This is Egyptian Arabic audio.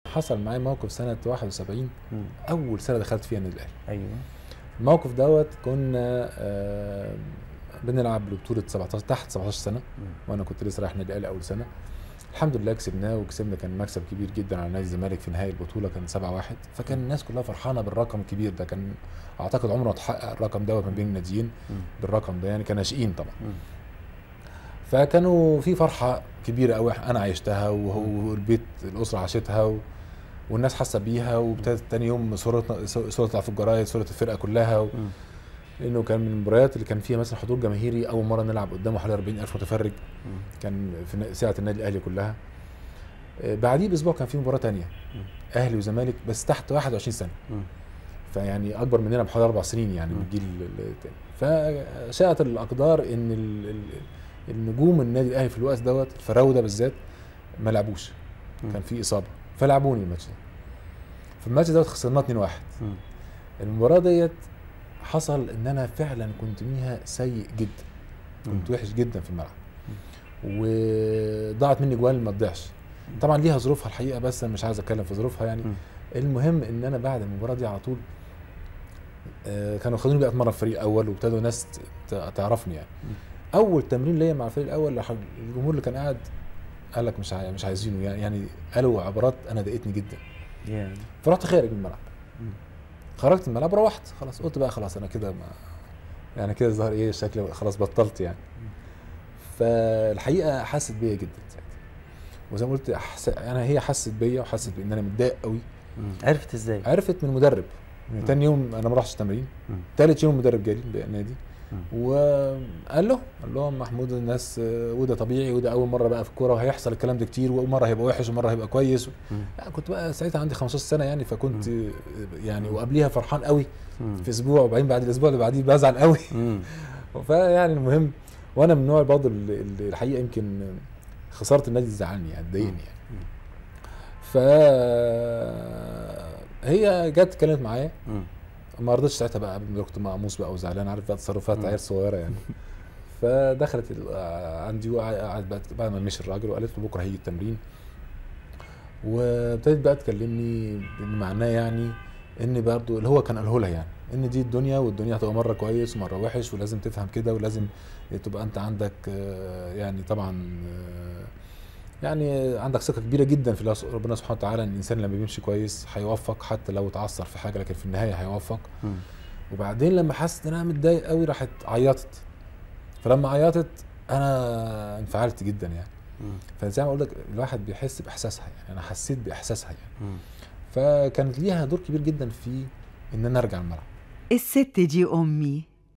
حصل معايا موقف سنه 71 مم. اول سنه دخلت فيها النادي الاهلي ايوه الموقف دوت كنا آه، بنلعب لبطوله 17 تحت 17 سنه مم. وانا كنت لسه رايح النادي الاهلي اول سنه الحمد لله كسبناه وكسبنا كان مكسب كبير جدا على نادي الزمالك في نهايه البطوله كان 7 1 فكان الناس كلها فرحانه بالرقم الكبير ده كان اعتقد عمره ما اتحقق الرقم دوت ما بين الناديين مم. بالرقم ده يعني كناشئين طبعا مم. فكانوا في فرحه كبيره قوي انا عشتها وهو والبيت الاسره عاشتها و... والناس حاسه بيها وابتدت تاني يوم صورتنا صورة تطلع في الجرايد صوره الفرقه كلها و... مم. لانه كان من المباريات اللي كان فيها مثلا حضور جماهيري اول مره نلعب قدامه حوالي 40000 متفرج مم. كان في ن- ساعه النادي الاهلي كلها آه، بعديه باسبوع كان في مباراه تانية مم. اهلي وزمالك بس تحت 21 سنه مم. فيعني اكبر مننا بحوالي اربع سنين يعني من مم. الجيل ال- التاني فشاءت الاقدار ان ال- ال- النجوم النادي الاهلي في الوقت دوت الفراوده بالذات ما لعبوش مم. كان في اصابه فلعبوني الماتش ده في الماتش دوت خسرناه 2-1 مم. المباراه ديت حصل ان انا فعلا كنت فيها سيء جدا كنت مم. وحش جدا في الملعب وضاعت مني جوال ما تضيعش طبعا ليها ظروفها الحقيقه بس انا مش عايز اتكلم في ظروفها يعني مم. المهم ان انا بعد المباراه دي على طول آه، كانوا خدوني بقى اتمرن في الفريق الاول وابتدوا ناس ت- تعرفني يعني مم. اول تمرين ليا مع الفريق الاول راح الجمهور اللي كان قاعد قال لك مش عاي- مش عايزينه يعني يعني قالوا عبارات انا ضايقتني جدا يا. فرحت خارج من الملعب مم. خرجت من الملعب روحت خلاص قلت بقى خلاص انا كده ما يعني كده ظهر ايه شكلي خلاص بطلت يعني فالحقيقه حست بيا جدا ساعتها وزي ما قلت أحس... انا هي حست بيا وحست بان انا متضايق قوي مم. عرفت ازاي؟ عرفت من المدرب يعني مم. تاني يوم انا ما رحتش تمرين مم. تالت يوم المدرب جالي النادي مم. وقال له قال لهم محمود الناس آه، وده طبيعي وده اول مره بقى في الكوره وهيحصل الكلام ده كتير ومره هيبقى وحش ومره هيبقى كويس مم. لا كنت بقى ساعتها عندي 15 سنه يعني فكنت آه، يعني وقبليها فرحان قوي مم. في اسبوع وبعدين بعد الاسبوع اللي بعديه بزعل قوي مم. فيعني المهم وانا من النوع برضه اللي اللي الحقيقه يمكن خساره النادي زعلني يعني ضايقني يعني مم. ف هي جت اتكلمت معايا مم. ما رضيتش ساعتها بقى قبل ما كنت مقموص بقى وزعلان عارف بقى تصرفات مم. عيال صغيره يعني فدخلت ال- عندي وقعد بقى بعد ما مشي الراجل وقالت له بكره هيجي التمرين وابتدت بقى تكلمني بمعناه يعني ان برضو اللي هو كان قاله لها يعني ان دي الدنيا والدنيا هتبقى مره كويس ومره وحش ولازم تفهم كده ولازم تبقى انت عندك آه، يعني طبعا آه، يعني عندك ثقه كبيره جدا في الله س- ربنا سبحانه وتعالى ان الانسان لما بيمشي كويس هيوفق حتى لو اتعثر في حاجه لكن في النهايه هيوفق مم. وبعدين لما حست ان انا متضايق قوي راحت عيطت فلما عيطت انا انفعلت جدا يعني مم. فزي ما اقول لك الواحد بيحس باحساسها يعني انا حسيت باحساسها يعني مم. فكانت ليها دور كبير جدا في ان انا ارجع الملعب الست دي أمي